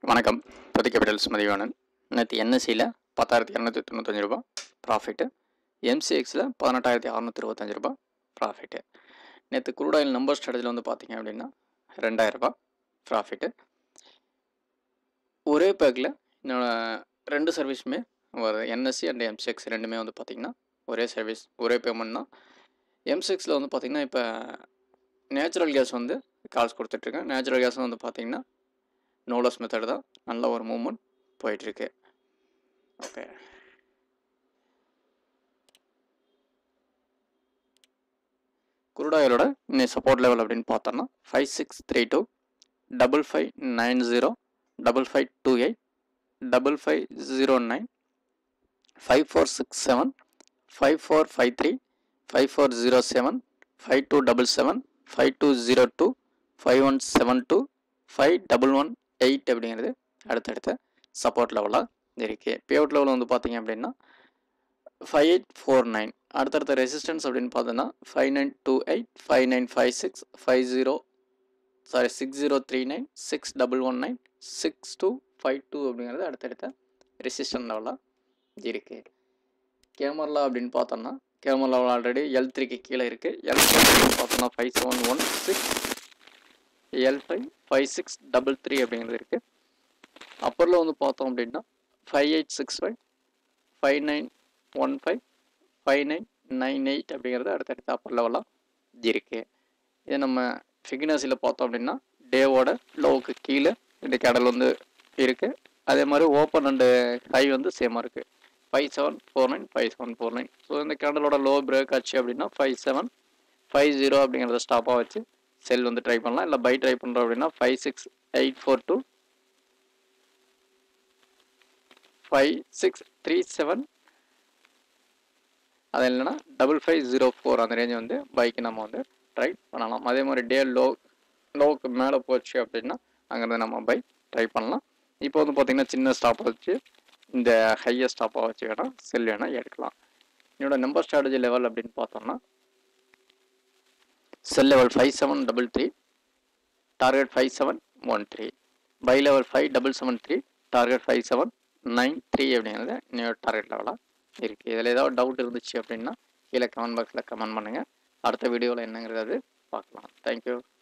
வணக்கம் தொதி கேபிட்டல்ஸ் மதிவாணன் நேற்று என்எஸ்சியில் பத்தாயிரத்தி இரநூத்தி தொண்ணூத்தஞ்சு ரூபா ப்ராஃபிட்டு எம்சிஎக்ஸில் பதினெட்டாயிரத்தி அறநூற்றி இருபத்தஞ்சு ரூபா ப்ராஃபிட்டு நேற்று குரூடாயில் நம்பர் ஸ்ட்ராட்டஜியில் வந்து பார்த்தீங்க அப்படின்னா ரெண்டாயிரம் ரூபாய் ப்ராஃபிட்டு ஒரே பேக்கில் என்னோட ரெண்டு சர்வீஸுமே வருது என்எஸ்சி அண்ட் எம்சிஎக்ஸ் ரெண்டுமே வந்து பார்த்திங்கன்னா ஒரே சர்வீஸ் ஒரே பேமெண்ட் தான் எம்சிஎக்ஸில் வந்து பார்த்திங்கன்னா இப்போ நேச்சுரல் கேஸ் வந்து கால்ஸ் கொடுத்துட்ருக்கேன் நேச்சுரல் கேஸ் வந்து பார்த்திங்கன்னா நோலஸ் மெத்தட் தான் நல்ல ஒரு மூமெண்ட் போயிட்டுருக்கு ஓகே குருடாயிலோட இன்னைக்கு சப்போர்ட் லெவல் அப்படின்னு பார்த்தோன்னா five six three two double five nine zero double five two eight double five zero nine five four six seven five four five three five four zero seven five two double seven five two zero two five one seven two five double one eight அப்படிங்கிறது அடுத்தடுத்த support லெவலாக இருக்குது payout level வந்து பார்த்தீங்க அப்படின்னா five eight four nine அடுத்தடுத்த resistance அப்படின்னு பார்த்தோன்னா five nine two eight five nine five six five zero sorry six zero three nine six double one nine six two five two அப்படிங்கிறது அடுத்தடுத்த ரெசிஸ்டன் லெவலாக இருக்குது கேமரா அப்படின்னு பார்த்தோம்னா கேமரா லெவல் ஆல்ரெடி எல் த்ரீக்கு கீழே இருக்குது எல் பார்த்தோம்னா five seven one six L five five six double three அப்படிங்கிறது இருக்குது அப்பரில் வந்து பார்த்தோம் அப்படின்னா five eight six five five nine one five five nine nine eight அப்படிங்கிறது அடுத்தடுத்த அப்பர் லெவலாக இருக்குது இது நம்ம ஃபிகினஸில் பார்த்தோம் அப்படின்னா டேவோட லோவுக்கு கீழே இந்த கேடல் வந்து இருக்குது அதே மாதிரி ஓப்பன் அண்டு ஹை வந்து சேமாக இருக்குது five seven four nine five seven four nine so இந்த கேண்டலோட லோ பிரேக் ஆச்சு அப்படின்னா ஃபைவ் செவன் ஃபைவ் ஜீரோ அப்படிங்கிறத ஸ்டாப்பாக வச்சு செல் வந்து ட்ரை பண்ணலாம் இல்லை பை ட்ரை பண்ணுறோம் அப்படின்னா five six eight four two five six three seven அது இல்லைன்னா டபுள் ஃபைவ் ஜீரோ ஃபோர் அந்த ரேஞ்சை வந்து பைக்கு நம்ம வந்து ட்ரை பண்ணலாம் அதே மாதிரி டே லோ லோவுக்கு மேலே போச்சு அப்படின்னா அங்கேருந்து நம்ம பைக் ட்ரை பண்ணலாம் இப்போ வந்து பார்த்திங்கன்னா சின்ன ஸ்டாப்பை வச்சு இந்த ஹையர் ஸ்டாப்பாக வச்சு வேணால் செல் வேணால் எடுக்கலாம் என்னோட நம்பர் ஸ்ட்ராட்டஜி லெவல் அப்படின்னு பார்த்தோம்னா sell level five seven double three target five seven one three buy level five double seven three target five seven nine three அப்படிங்கிறது என்னோட டார்கெட் லெவலாக இருக்குது இதில் ஏதாவது டவுட் இருந்துச்சு அப்படின்னா கீழே கமெண்ட் பாக்ஸில் கமெண்ட் பண்ணுங்கள் அடுத்த வீடியோவில் என்னங்கிறது பார்க்கலாம் தேங்க்யூ